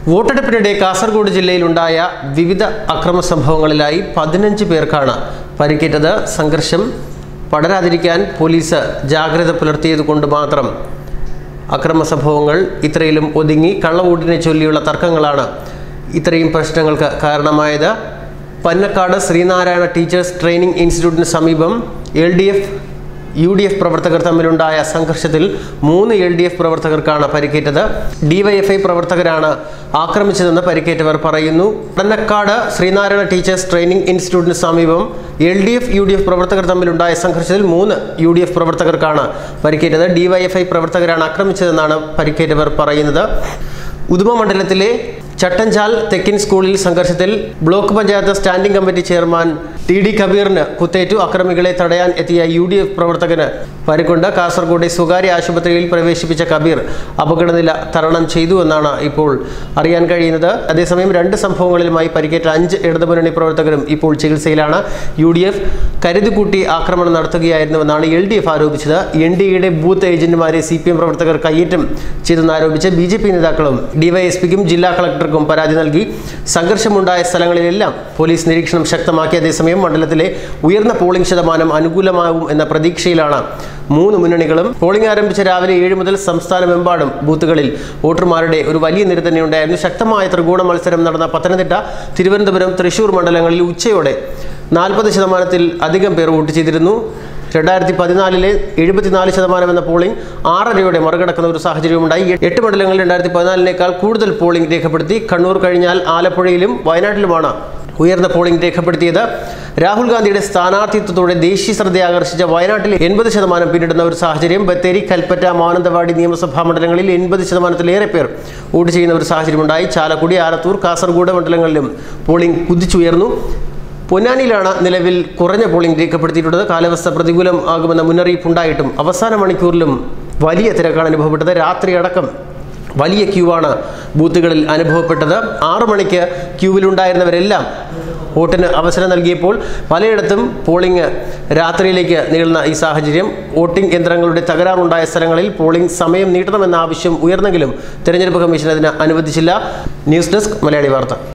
വോട്ടെടുപ്പിനിടെ കാസർഗോഡ് ജില്ലയിലുണ്ടായ വിവിധ അക്രമ സംഭവങ്ങളിലായി പതിനഞ്ച് പേർക്കാണ് പരിക്കേറ്റത് സംഘർഷം പടരാതിരിക്കാൻ പോലീസ് ജാഗ്രത പുലർത്തിയതുകൊണ്ട് മാത്രം അക്രമ സംഭവങ്ങൾ ഇത്രയിലും ഒതുങ്ങി കള്ളവോട്ടിനെ ചൊല്ലിയുള്ള തർക്കങ്ങളാണ് ഇത്രയും പ്രശ്നങ്ങൾക്ക് കാരണമായത് പന്നക്കാട് ശ്രീനാരായണ ടീച്ചേഴ്സ് ട്രെയിനിങ് ഇൻസ്റ്റിറ്റ്യൂട്ടിന് സമീപം L D F U D F പ്രവർത്തകർ തമ്മിലുണ്ടായ സംഘർഷത്തിൽ മൂന്ന് എൽ ഡി എഫ് പ്രവർത്തകർക്കാണ് പരിക്കേറ്റത് ഡിവൈഎഫ്ഐ പ്രവർത്തകരാണ് ആക്രമിച്ചതെന്ന് പരിക്കേറ്റവർ പറയുന്നു പന്നക്കാട് ശ്രീനാരായണ ടീച്ചേഴ്സ് ട്രെയിനിങ് ഇൻസ്റ്റിറ്റ്യൂട്ടിന് സമീപം L D F U D F പ്രവർത്തകർ തമ്മിലുണ്ടായ സംഘർഷത്തിൽ മൂന്ന് യു ഡി എഫ് പ്രവർത്തകർക്കാണ് പരിക്കേറ്റത് ഡിവൈഎഫ്ഐ പ്രവർത്തകരാണ് ആക്രമിച്ചതെന്നാണ് പരിക്കേറ്റവർ പറയുന്നത് ഉദുമ മണ്ഡലത്തിലെ ചട്ടഞ്ചാൽ തെക്കിൻ സ്കൂളിൽ സംഘർഷത്തിൽ block panchayat standing committee chairman T D കബീറിന് കുത്തേറ്റു അക്രമികളെ തടയാൻ എത്തിയ യു ഡി എഫ് പ്രവർത്തകന് പരിക്കൊണ്ട് കാസർഗോഡ് സ്വകാര്യ ആശുപത്രിയിൽ പ്രവേശിപ്പിച്ച കബീർ അപകടനില തരണം ചെയ്തു എന്നാണ് ഇപ്പോൾ അറിയാൻ കഴിയുന്നത് അതേസമയം രണ്ട് സംഭവങ്ങളിലുമായി പരിക്കേറ്റ അഞ്ച് ഇടതുമുന്നണി പ്രവർത്തകരും ഇപ്പോൾ ചികിത്സയിലാണ് യു ഡി എഫ് കരുതുകൂട്ടി ആക്രമണം നടത്തുകയായിരുന്നുവെന്നാണ് എൽ ഡി എഫ് ആരോപിച്ചത് എൻ ഡി എയുടെ ബൂത്ത് ഏജന്റുമാരെ സി പി എം പ്രവർത്തകർ കയ്യേറ്റം ചെയ്തെന്നാരോപിച്ച് ബി ജെ പി നേതാക്കളും ഡിവൈഎസ്പിക്കും ജില്ലാ കളക്ടർക്കും പരാതി നൽകി സംഘർഷമുണ്ടായ സ്ഥലങ്ങളിലെല്ലാം പോലീസ് നിരീക്ഷണം ശക്തമാക്കി അതേസമയം മണ്ഡലത്തിലെ ഉയർന്ന പോളിംഗ് ശതമാനം അനുകൂലമാകും എന്ന പ്രതീക്ഷയിലാണ് മൂന്ന് മുന്നണികളും പോളിംഗ് ആരംഭിച്ച രാവിലെ ഏഴ് മുതൽ സംസ്ഥാനമെമ്പാടും ബൂത്തുകളിൽ വോട്ടർമാരുടെ ഒരു വലിയ നിര തന്നെ ഉണ്ടായിരുന്നു ശക്തമായ ത്രികോണ മത്സരം നടന്ന പത്തനംതിട്ട തിരുവനന്തപുരം തൃശൂർ മണ്ഡലങ്ങളിൽ ഉച്ചയോടെ നാൽപ്പത് ശതമാനത്തിൽ അധികം പേർ വോട്ട് ചെയ്തിരുന്നു രണ്ടായിരത്തി പതിനാലിലെ എഴുപത്തിനാല് ശതമാനം എന്ന പോളിംഗ് ആറരയോടെ മറികടക്കുന്ന ഒരു സാഹചര്യമുണ്ടായി എട്ട് മണ്ഡലങ്ങളിൽ രണ്ടായിരത്തി പതിനാലിനേക്കാൾ കൂടുതൽ പോളിംഗ് രേഖപ്പെടുത്തി കണ്ണൂർ കഴിഞ്ഞാൽ ആലപ്പുഴയിലും വയനാട്ടിലുമാണ് ഉയർന്ന പോളിംഗ് രേഖപ്പെടുത്തിയത് രാഹുൽ ഗാന്ധിയുടെ സ്ഥാനാർത്ഥിത്വത്തോടെ ദേശീയ ശ്രദ്ധ ആകർഷിച്ച വയനാട്ടിൽ എൺപത് ശതമാനം പിന്നിടുന്ന ഒരു സാഹചര്യം ബത്തേരി കൽപ്പറ്റ മാനന്തവാടി നിയമസഭാ മണ്ഡലങ്ങളിൽ എൺപത് ശതമാനത്തിലേറെ പേർ വോട്ട് ചെയ്യുന്ന ഒരു സാഹചര്യമുണ്ടായി ചാലക്കുടി ആലത്തൂർ കാസർഗോഡ് മണ്ഡലങ്ങളിലും പോളിംഗ് കുതിച്ചുയർന്നു പൊന്നാനിയിലാണ് നിലവിൽ കുറഞ്ഞ പോളിംഗ് രേഖപ്പെടുത്തിയിട്ടുള്ളത് കാലാവസ്ഥ പ്രതികൂലം ആകുമെന്ന മുന്നറിയിപ്പുണ്ടായിട്ടും അവസാന മണിക്കൂറിലും വലിയ തിരക്കാണ് അനുഭവപ്പെട്ടത് രാത്രി അടക്കം വലിയ ക്യൂ ആണ് ബൂത്തുകളിൽ അനുഭവപ്പെട്ടത് ആറു മണിക്ക് ക്യൂവിലുണ്ടായിരുന്നവരെല്ലാം വോട്ടിന് അവസരം നൽകിയപ്പോൾ പലയിടത്തും പോളിംഗ് രാത്രിയിലേക്ക് നീളുന്ന ഈ സാഹചര്യം വോട്ടിംഗ് യന്ത്രങ്ങളുടെ തകരാറുണ്ടായ സ്ഥലങ്ങളിൽ പോളിംഗ് സമയം നീട്ടണമെന്ന ആവശ്യം ഉയർന്നെങ്കിലും തെരഞ്ഞെടുപ്പ് കമ്മീഷൻ അതിന് അനുവദിച്ചില്ല ന്യൂസ് ഡെസ്ക് മലയാളി വാർത്ത